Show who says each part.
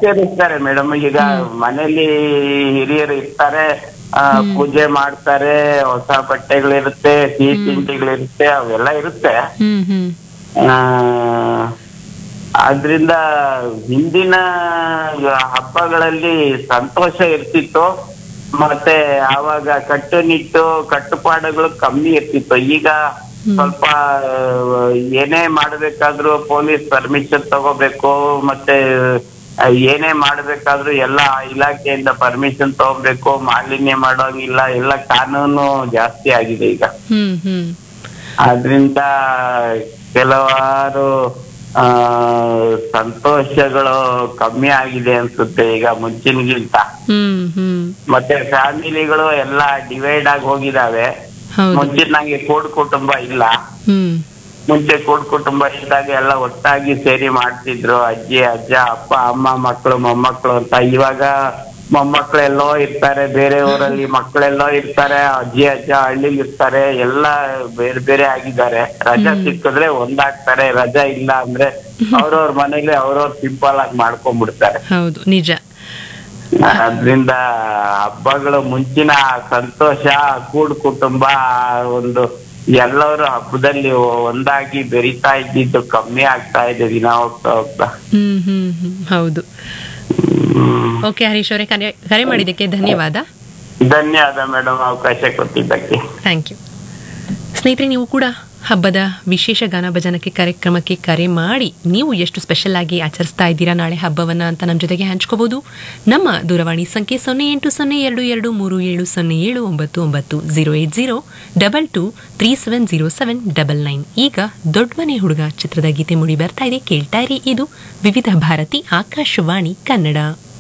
Speaker 1: ಆಚರಿಸ್ತಾರೆ ಮೇಡಮ್ ಈಗ ಮನೇಲಿ ಹಿರಿಯರು ಇರ್ತಾರೆ ಆ, ಪೂಜೆ ಮಾಡ್ತಾರೆ ಹೊಸ ಬಟ್ಟೆಗಳಿರುತ್ತೆ ಸಿಹಿ ತಿಂಡಿಗಳಿರುತ್ತೆ ಅವೆಲ್ಲ ಇರುತ್ತೆ
Speaker 2: ಹ್ಮ್ ಹ್ಮ್
Speaker 1: ಆ, ಆದ್ರಿಂದ ಹಿಂದಿನ ಹಬ್ಬಗಳಲ್ಲಿ ಸಂತೋಷ ಇರ್ತಿತ್ತು ಮತ್ತೆ ಆವಾಗ ಕಟ್ಟುನಿಟ್ಟು ಕಟ್ಟುಪಾಡುಗಳು ಕಮ್ಮಿ ಇರ್ತಿತ್ತು ಈಗ ಸ್ವಲ್ಪ ಆ, ಏನೇ ಮಾಡ್ಬೇಕಾದ್ರೂ ಪೊಲೀಸ್ ಪರ್ಮಿಷನ್ ತಗೋಬೇಕು ಮತ್ತೆ ಆ, ಏನೇ ಮಾಡ್ಬೇಕಾದ್ರೂ ಎಲ್ಲ ಇಲಾಖೆಯಿಂದ ಪರ್ಮಿಷನ್ ತಗೋಬೇಕು ಮಾಲಿನ್ಯ ಮಾಡೋಂಗಿಲ್ಲ ಎಲ್ಲ ಕಾನೂನು ಜಾಸ್ತಿ ಆಗಿದೆ ಈಗ
Speaker 2: ಹ್ಮ್ ಹ್ಮ್
Speaker 1: ಆದ್ರಿಂದ ಕೆಲವಾರು ಆ ಸಂತೋಷಗಳು ಕಮ್ಮಿ ಆಗಿದೆ ಅನ್ಸುತ್ತೆ ಈಗ ಮುಂಚಿನಗಿಂತ
Speaker 2: ಹ್ಮ್ ಹ್ಮ್
Speaker 1: ಮತ್ತೆ ಫ್ಯಾಮಿಲಿಗಳು ಎಲ್ಲ ಡಿವೈಡ್ ಆಗಿ ಹೋಗಿದಾವೆ
Speaker 2: ಹೌದು
Speaker 1: ಮುಂಚಿನಂಗೆ ಕೂಡ್ ಕುಟುಂಬ ಇಲ್ಲ
Speaker 2: ಹ್ಮ್
Speaker 1: ಮುಂಚೆ ಕೂಡ್ ಕುಟುಂಬ ಇದ್ದಾಗ ಎಲ್ಲ ಒಟ್ಟಾಗಿ ಸೇರಿ ಮಾಡ್ತಿದ್ರು ಅಜ್ಜಿ ಅಜ್ಜ ಅಪ್ಪ ಅಮ್ಮ ಮಕ್ಕಳು ಮೊಮ್ಮಕ್ಕಳು ಅಂತ ಇವಾಗ ಮೊಮ್ಮಕ್ಕಳೆಲ್ಲೋ ಇರ್ತಾರೆ ಬೇರೆ ಊರಲ್ಲಿ ಮಕ್ಕಳೆಲ್ಲೋ ಇರ್ತಾರೆ ಅಜ್ಜಿ ಅಜ್ಜ ಹಳ್ಳಿಲಿ ಇರ್ತಾರೆ ಎಲ್ಲ ಬೇರೆ ಬೇರೆ ಆಗಿದ್ದಾರೆ ರಜಾ ಸಿಕ್ಕಿದ್ರೆ ಒಂದಾಗ್ತಾರೆ ರಜಾ ಇಲ್ಲ ಅಂದ್ರೆ ಅವ್ರವ್ರ ಮನೇಲಿ ಅವ್ರವ್ರ ಸಿಂಪಲ್ ಆಗಿ ಮಾಡ್ಕೊಂಡ್ಬಿಡ್ತಾರೆ
Speaker 2: ಹೌದು ನಿಜ
Speaker 1: ಅದ್ರಿಂದ ಹಬ್ಬಗಳು ಮುಂಚಿನ ಸಂತೋಷ ಕೂಡ್ ಕುಟುಂಬ ಒಂದು ಎಲ್ಲರೂ ಹಬ್ಬದಲ್ಲಿ ಒಂದಾಗಿ ಬೆರಿತಾ ಇದ್ದಿದ್ದು ಕಮ್ಮಿ ಆಗ್ತಾ ಇದೆ ದಿನ ಹೋಗ್ತಾ ಹೋಗ್ತಾ
Speaker 2: ಹ್ಮ್ ಹ್ಮ್ ಹ್ಮ್ ಹೌದು
Speaker 1: ಹ್ಮ್.
Speaker 2: ಓಕೆ ಹರೀಶ್ ಅವರೇ ಕರೆ ಕರೆ ಮಾಡಿದ್ದಕ್ಕೆ ಧನ್ಯವಾದ
Speaker 1: ಧನ್ಯವಾದ ಮೇಡಮ್ ಅವಕಾಶ ಕೊಟ್ಟಿದ್ದಕ್ಕೆ
Speaker 2: ಥ್ಯಾಂಕ್ ಯು ಸ್ನೇಹಿತರೆ ನೀವು ಕೂಡ ಹಬ್ಬದ ವಿಶೇಷ ಗಾನ ಭಜನಕ್ಕೆ ಕಾರ್ಯಕ್ರಮಕ್ಕೆ ಕರೆ ಮಾಡಿ ನೀವು ಎಷ್ಟು ಸ್ಪೆಷಲ್ ಆಗಿ ಆಚರಿಸ್ತಾ ಇದ್ದೀರಾ ನಾಳೆ ಹಬ್ಬವನ್ನ ಅಂತ ನಮ್ಮ ಜೊತೆಗೆ ಹಂಚ್ಕೋಬಹುದು ನಮ್ಮ ದೂರವಾಣಿ ಸಂಖ್ಯೆ ಸೊನ್ನೆ ಎಂಟು ಸೊನ್ನೆ ಎರಡು ಎರಡು ಮೂರು ಏಳು ಸೊನ್ನೆ ಏಳು ಒಂಬತ್ತು ಒಂಬತ್ತು zero eight zero double two three seven zero seven double nine ಈಗ ದೊಡ್ಡಮನೆ ಹುಡುಗ ಚಿತ್ರದ ಗೀತೆ ಮುಡಿ ಬರ್ತಾ ಇದೆ ಕೇಳ್ತಾ ಇರಿ ಇದು ವಿವಿಧ ಭಾರತಿ ಆಕಾಶವಾಣಿ ಕನ್ನಡ